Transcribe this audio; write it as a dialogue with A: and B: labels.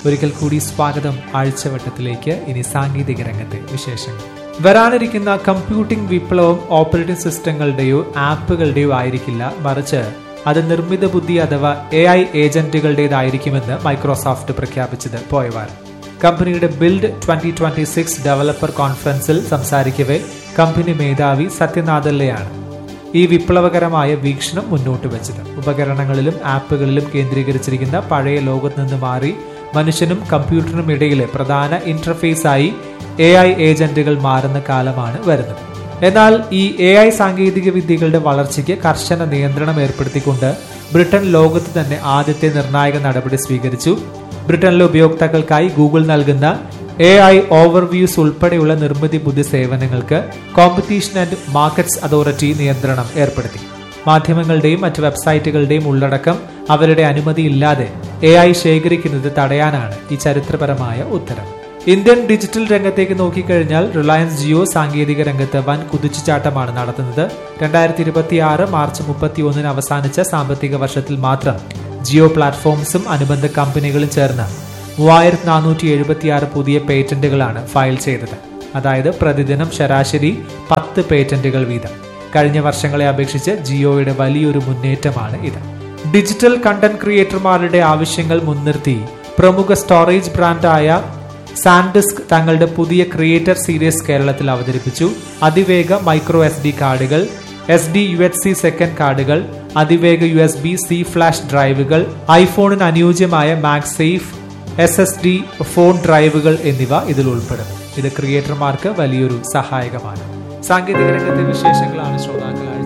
A: ഒരിക്കൽ കൂടി സ്വാഗതം ആഴ്ചവട്ടത്തിലേക്ക് ഇനി സാങ്കേതിക രംഗത്തെ വിശേഷങ്ങൾ വരാനിരിക്കുന്ന കമ്പ്യൂട്ടിംഗ് വിപ്ലവം ഓപ്പറേറ്റിംഗ് സിസ്റ്റങ്ങളുടെയോ ആപ്പുകളുടെയോ ആയിരിക്കില്ല മറിച്ച് അത് നിർമ്മിത ബുദ്ധി അഥവാ എ ഐ ഏജന്റുകളുടേതായിരിക്കുമെന്ന് മൈക്രോസോഫ്റ്റ് പ്രഖ്യാപിച്ചത് പോയവാരം കമ്പനിയുടെ build twenty twenty six developer കോൺഫറൻസിൽ സംസാരിക്കവേ കമ്പനി മേധാവി സത്യനാഥല്ലയാണ് ഈ വിപ്ലവകരമായ വീക്ഷണം മുന്നോട്ട് വെച്ചത് ഉപകരണങ്ങളിലും ആപ്പുകളിലും കേന്ദ്രീകരിച്ചിരിക്കുന്ന പഴയ ലോകത്ത് നിന്ന് മാറി മനുഷ്യനും കമ്പ്യൂട്ടറിനും ഇടയിലെ പ്രധാന ഇന്റർഫേസായി എ ഐ ഏജന്റുകൾ മാറുന്ന കാലമാണ് വരുന്നത് എന്നാൽ ഈ എ ഐ സാങ്കേതിക വിദ്യകളുടെ വളർച്ചയ്ക്ക് കർശന നിയന്ത്രണം ഏർപ്പെടുത്തിക്കൊണ്ട് ബ്രിട്ടൻ ലോകത്ത് തന്നെ ആദ്യത്തെ നിർണായക നടപടി സ്വീകരിച്ചു ബ്രിട്ടനിലെ ഉപയോക്താക്കൾക്കായി ഗൂഗിൾ നൽകുന്ന എ ഐ ഓവർവ്യൂസ് ഉൾപ്പെടെയുള്ള നിർമ്മിതി ബുദ്ധി സേവനങ്ങൾക്ക് കോമ്പറ്റീഷൻ ആൻഡ് മാർക്കറ്റ്സ് അതോറിറ്റി നിയന്ത്രണം ഏർപ്പെടുത്തി മാധ്യമങ്ങളുടെയും മറ്റ് വെബ്സൈറ്റുകളുടെയും ഉള്ളടക്കം അവരുടെ അനുമതിയില്ലാതെ എ ഐ ശേഖരിക്കുന്നത് തടയാനാണ് ഈ ചരിത്രപരമായ ഉത്തരവ് ഇന്ത്യൻ ഡിജിറ്റൽ രംഗത്തേക്ക് നോക്കിക്കഴിഞ്ഞാൽ റിലയൻസ് ജിയോ സാങ്കേതിക രംഗത്ത് വൻ കുതിച്ചുചാട്ടമാണ് നടത്തുന്നത് രണ്ടായിരത്തി ഇരുപത്തി ആറ് മാർച്ച് മുപ്പത്തി ഒന്നിന് അവസാനിച്ച സാമ്പത്തിക വർഷത്തിൽ മാത്രം ജിയോ പ്ലാറ്റ്ഫോംസും അനുബന്ധ കമ്പനികളും ചേർന്ന് മൂവായിരത്തി നാനൂറ്റി എഴുപത്തിയാറ് പുതിയ പേറ്റന്റുകളാണ് ഫയൽ ചെയ്തത് അതായത് പ്രതിദിനം ശരാശരി പത്ത് പേറ്റന്റുകൾ വീതം കഴിഞ്ഞ വർഷങ്ങളെ അപേക്ഷിച്ച് ജിയോയുടെ വലിയൊരു മുന്നേറ്റമാണ് ഇത് ഡിജിറ്റൽ കണ്ടന്റ് ക്രിയേറ്റർമാരുടെ ആവശ്യങ്ങൾ മുൻനിർത്തി പ്രമുഖ സ്റ്റോറേജ് ബ്രാൻഡായ സാൻഡിസ്ക് തങ്ങളുടെ പുതിയ ക്രിയേറ്റർ സീരീസ് കേരളത്തിൽ അവതരിപ്പിച്ചു അതിവേഗ മൈക്രോ എസ് ഡി കാർഡുകൾ S D U H C second കാർഡുകൾ അതിവേഗ U S B C flash ഡ്രൈവുകൾ ഐഫോണിന് അനുയോജ്യമായ max safe S S D phone ഡ്രൈവുകൾ എന്നിവ ഇതിൽ ഉൾപ്പെടുന്നു ഇത് ക്രിയേറ്റർമാർക്ക് വലിയൊരു സഹായകമാണ് സാങ്കേതിക രംഗത്തെ വിശേഷങ്ങളാണ് ശ്രോതാക്കളായി